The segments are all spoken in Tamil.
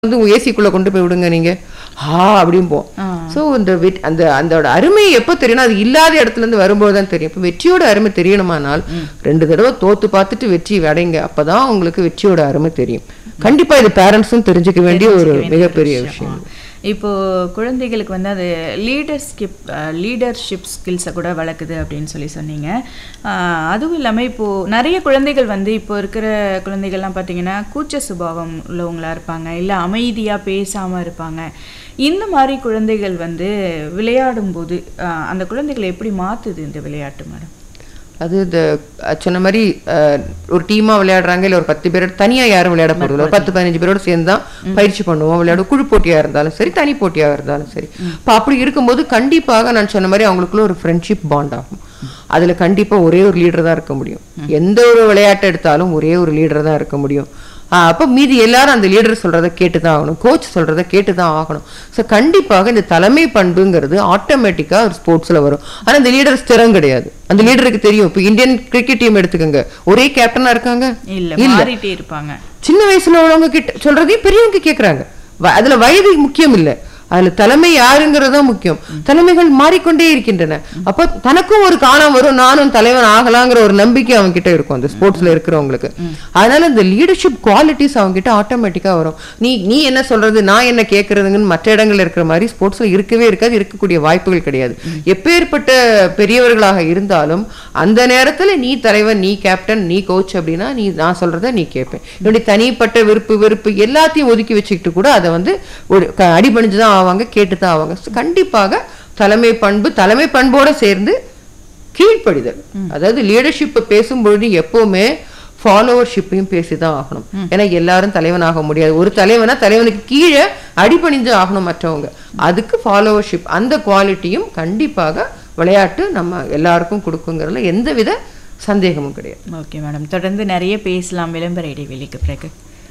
வந்து ஏசிக்குள்ள கொண்டு போய் விடுங்க நீங்க ஆ அப்படிம்போம் ஸோ இந்த வெட்- அந்த அதோட அருமை எப்போ தெரியும்னா அது இல்லாத இடத்துல இருந்து வரும்போது தான் தெரியும் இப்போ வெற்றியோட அருமை தெரியணுமானால் ரெண்டு தடவை தோத்து பார்த்துட்டு வெற்றி அடைங்க அப்பதான் உங்களுக்கு வெற்றியோட அருமை தெரியும் கண்டிப்பா இது பேரண்ட்ஸும் தெரிஞ்சுக்க வேண்டிய ஒரு மிகப்பெரிய விஷயம் இப்போ குழந்தைகளுக்கு வந்து அது லீடர்ஸ்கிப் லீடர்ஷிப் ஸ்கில்ஸை கூட வளர்க்குது அப்படின்னு சொல்லி சொன்னீங்க ஆஹ் அதுவும் இல்லாமல் இப்போது நிறைய குழந்தைகள் வந்து இப்போ இருக்கிற குழந்தைகள்லாம் பார்த்தீங்கன்னா கூச்ச சுபாவம் உள்ளவங்களா இருப்பாங்க இல்லை அமைதியாக பேசாமல் இருப்பாங்க இந்த மாதிரி குழந்தைகள் வந்து விளையாடும்போது ஆஹ் அந்த குழந்தைகளை எப்படி மாற்றுது இந்த விளையாட்டு மேடம் அது இந்த அஹ், சொன்ன மாதிரி அஹ், ஒரு டீமா விளையாடுறாங்க இல்ல ஒரு பத்து பேர் தனியா யாரும் விளையாட போறது ஒரு பத்து பதினஞ்சு பேரோட சேர்ந்து தான் பயிற்சி பண்ணுவோம் விளையாடும் குழு போட்டியா இருந்தாலும் சரி தனி போட்டியா இருந்தாலும் சரி இப்போ அப்படி இருக்கும்போது கண்டிப்பாக நான் சொன்ன மாதிரி அவங்களுக்குள்ள ஒரு ஃப்ரெண்ட்ஷிப் பாண்ட் ஆகும் அதுல கண்டிப்பா ஒரே ஒரு லீடர் தான் இருக்க முடியும் எந்த ஒரு விளையாட்டு எடுத்தாலும் ஒரே ஒரு லீடர் தான் இருக்க முடியும் ஆஹ் அப்ப மீதி எல்லாரும் அந்த லீடர் சொல்றத கேட்டு தான் ஆகணும் கோச் சொல்றத கேட்டு தான் ஆகணும் ஸோ கண்டிப்பாக இந்த தலைமை பண்புங்கிறது ஆட்டோமேட்டிக்கா ஒரு ஸ்போர்ட்ஸ்ல வரும் ஆனா இந்த லீடர் ஸ்திரம் கிடையாது அந்த லீடருக்கு தெரியும் இப்போ இந்தியன் கிரிக்கெட் டீம் எடுத்துக்கோங்க ஒரே கேப்டனா இருக்காங்க இல்லை மாறிட்டே இருப்பாங்க சின்ன வயசுல உள்ளவங்க கிட்ட சொல்றதையும் பெரியவங்க கேக்குறாங்க வ- அதுல வயது முக்கியம் இல்ல அதுல தலைமை யாருங்கிறது தான் முக்கியம் தலைமைகள் மாறிக்கொண்டே இருக்கின்றன அப்ப தனக்கும் ஒரு காலம் வரும் நானும் தலைவன் ஆகலாங்கிற ஒரு நம்பிக்கை அவங்க கிட்ட இருக்கும் அந்த ஸ்போர்ட்ஸ்ல இருக்கிறவங்களுக்கு அதனால இந்த லீடர்ஷிப் குவாலிட்டிஸ் அவங்க கிட்ட ஆட்டோமேட்டிக்கா வரும் நீ நீ என்ன சொல்றது நான் என்ன கேட்கறதுங்கன்னு மற்ற இடங்கள்ல இருக்கிற மாதிரி ஸ்போர்ட்ஸ்ல இருக்கவே இருக்காது இருக்கக்கூடிய வாய்ப்புகள் கிடையாது எப்பேற்பட்ட பெரியவர்களாக இருந்தாலும் அந்த நேரத்துல நீ தலைவன் நீ கேப்டன் நீ கோச் அப்படின்னா நீ நான் சொல்றத நீ கேட்பேன் என்னுடைய தனிப்பட்ட விருப்பு வெறுப்பு எல்லாத்தையும் ஒதுக்கி வச்சுக்கிட்டு கூட அதை வந்து ஒரு க- அடிபணிஞ்சு தான் ஆவாங்க கேட்டு தான் ஆவாங்க So, கண்டிப்பாக தலைமை பண்பு தலைமை பண்போட சேர்ந்து கீழ்ப்படிதல் அதாவது லீடர்ஷிப் பேசும்பொழுது எப்பவுமே ஃபாலோவர்ஷிப்பையும் பேசிதான் ஆகணும் ஏன்னா எல்லாரும் தலைவனாக முடியாது ஒரு தலைவனா தலைவனுக்கு கீழே அடிபணிஞ்சு ஆகணும் மற்றவங்க அதுக்கு ஃபாலோவர்ஷிப் அந்த குவாலிட்டியும் கண்டிப்பாக விளையாட்டு நம்ம எல்லாருக்கும் கொடுக்குங்கிறதுல எந்தவித சந்தேகமும் கிடையாது ஓகே மேடம் தொடர்ந்து நிறைய பேசலாம் விளம்பர இடைவெளிக்கு பிறகு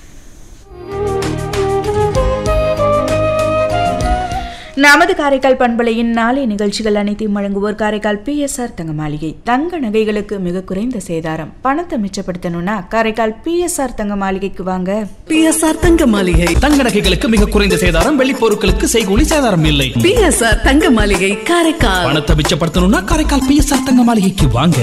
நமது காரைக்கால் பண்பலையின் நாளை நிகழ்ச்சிகள் அனைத்தையும் வழங்குவோர் காரைக்கால் பிஎஸ்ஆர் தங்க மாளிகை தங்க நகைகளுக்கு மிக குறைந்த சேதாரம் பணத்தை மிச்சப்படுத்தணும்னா காரைக்கால் பிஎஸ்ஆர் தங்க மாளிகைக்கு வாங்க பிஎஸ்ஆர் தங்க மாளிகை தங்க நகைகளுக்கு மிக குறைந்த சேதாரம் வெள்ளி பொருட்களுக்கு செய்கூலி சேதாரம் இல்லை பிஎஸ்ஆர் தங்க மாளிகை காரைக்கால் பணத்தை மிச்சப்படுத்தணும்னா காரைக்கால் பிஎஸ்ஆர் தங்க மாளிகைக்கு வாங்க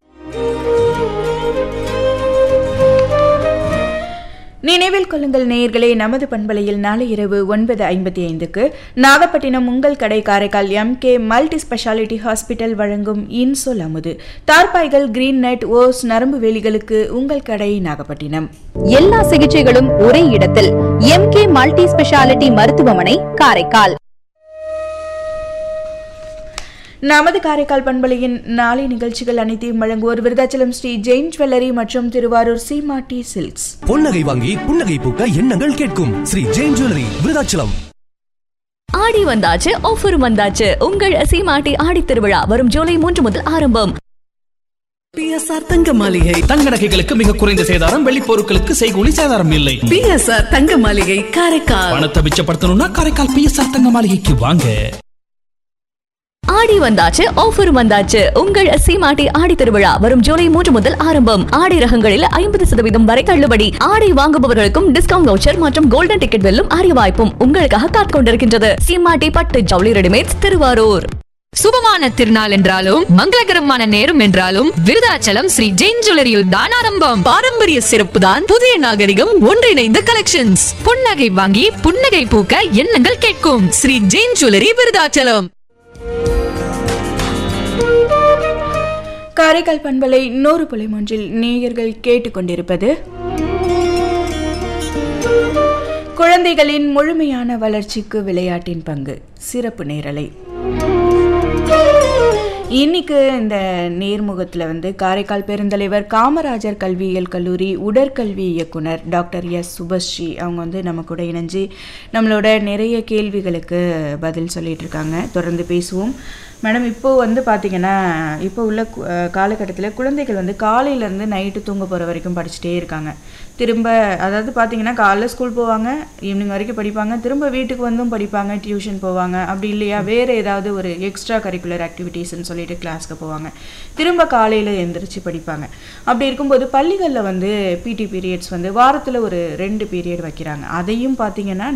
நினைவில் கொள்ளுங்கள் நேயர்களே நமது பண்பலையில் நாளை இரவு ஒன்பது ஐம்பத்தி ஐந்துக்கு நாகப்பட்டினம் உங்கள் கடை Karaikal MK multi speciality hospital வழங்கும் இன்சொல் அமுது தார்பாய்கள் கிரீன் நெட் ஓஸ் நரம்பு வேலிகளுக்கு உங்கள் கடை நாகப்பட்டினம் எல்லா சிகிச்சைகளும் ஒரே இடத்தில் எம்கே மல்டி ஸ்பெஷாலிட்டி மருத்துவமனை காரைக்கால் நமது காரைக்கால் பண்பலையின் நாளை நிகழ்ச்சிகள் அனைத்தையும் வழங்குவோர் விருதாச்சலம் ஸ்ரீ ஜெயின் ஜுவல்லரி மற்றும் திருவாரூர் சீமாட்டி சில்க்ஸ் பொன்னகை வாங்கி புன்னகை பூக்க எண்ணங்கள் கேட்கும் ஸ்ரீ ஜெயின் ஜுவல்லரி விருதாச்சலம் ஆடி வந்தாச்சு ஆஃபரும் வந்தாச்சு உங்கள் சீமாட்டி ஆடி திருவிழா வரும் ஜூலை மூன்று முதல் ஆரம்பம் பிஎஸ்ஆர் தங்க மாளிகை தங்க நகைகளுக்கு மிக குறைந்த சேதாரம் வெள்ளி பொருட்களுக்கு செய்கூலி சேதாரம் இல்லை பிஎஸ்ஆர் தங்க மாளிகை காரைக்கால் பணத்தை மிச்சப்படுத்தணும்னா காரைக்கால் பிஎஸ்ஆர் தங்க மாளிகைக்கு வாங்க ஆடி வந்தாச்சு ஆஃபரும் வந்தாச்சு உங்கள் சீமாட்டி ஆடி திருவிழா வரும் ஜூலை மூன்று முதல் ஆரம்பம் ஆடை ரகங்களில் ஐம்பது சதவீதம் வரை தள்ளுபடி ஆடை வாங்குபவர்களுக்கும் டிஸ்கவுண்ட் வவுச்சர் மற்றும் கோல்டன் டிக்கெட் வெல்லும் அரிய வாய்ப்பும் உங்களுக்காக காத்துக் கொண்டிருக்கின்றது சீமாட்டி பட்டு ஜவுளி ரெடிமேட்ஸ் திருவாரூர் சுபமான திருநாள் என்றாலும் மங்களகரமான நேரம் என்றாலும் விருதாச்சலம் ஸ்ரீ ஜெயின் ஜுவல்லரியில் தான் ஆரம்பம் பாரம்பரிய சிறப்பு தான் புதிய நாகரிகம் ஒன்றிணைந்த கலெக்ஷன்ஸ் புன்னகை வாங்கி புன்னகை பூக்க எண்ணங்கள் கேட்கும் ஸ்ரீ ஜெயின் ஜுவல்லரி விருதாச்சலம் காரைக்கால் பண்பலை நூறு புலை ஒன்றில் நேயர்கள் கேட்டுக்கொண்டிருப்பது குழந்தைகளின் முழுமையான வளர்ச்சிக்கு விளையாட்டின் பங்கு சிறப்பு நேரலை இன்னைக்கு இந்த நேர்முகத்தில் வந்து காரைக்கால் பெருந்தலைவர் காமராஜர் கல்வியியல் கல்லூரி உடற்கல்வி இயக்குனர் டாக்டர் எஸ் சுபஸ்ரீ அவங்க வந்து நம்ம கூட இணைஞ்சு நம்மளோட நிறைய கேள்விகளுக்கு பதில் சொல்லிட்டு இருக்காங்க தொடர்ந்து பேசுவோம் மேடம் இப்போ வந்து பார்த்தீங்கன்னா இப்போ உள்ள கு- அஹ் காலகட்டத்தில் குழந்தைகள் வந்து காலையிலேருந்து நைட்டு தூங்க போகிற வரைக்கும் படிச்சுட்டே இருக்காங்க திரும்ப அதாவது பார்த்தீங்கன்னா காலைல ஸ்கூல் போவாங்க ஈவினிங் வரைக்கும் படிப்பாங்க திரும்ப வீட்டுக்கு வந்தும் படிப்பாங்க டியூஷன் போவாங்க அப்படி இல்லையா வேறு ஏதாவது ஒரு எக்ஸ்ட்ரா கரிக்குலர் ஆக்டிவிட்டீஸ்னு சொல்லிட்டு கிளாஸ்க்கு போவாங்க திரும்ப காலையில் எந்திரிச்சு படிப்பாங்க அப்படி இருக்கும்போது பள்ளிகளில் வந்து பிடி பீரியட்ஸ் வந்து வாரத்தில் ஒரு ரெண்டு பீரியட் வைக்கிறாங்க அதையும் பார்த்தீங்கன்னா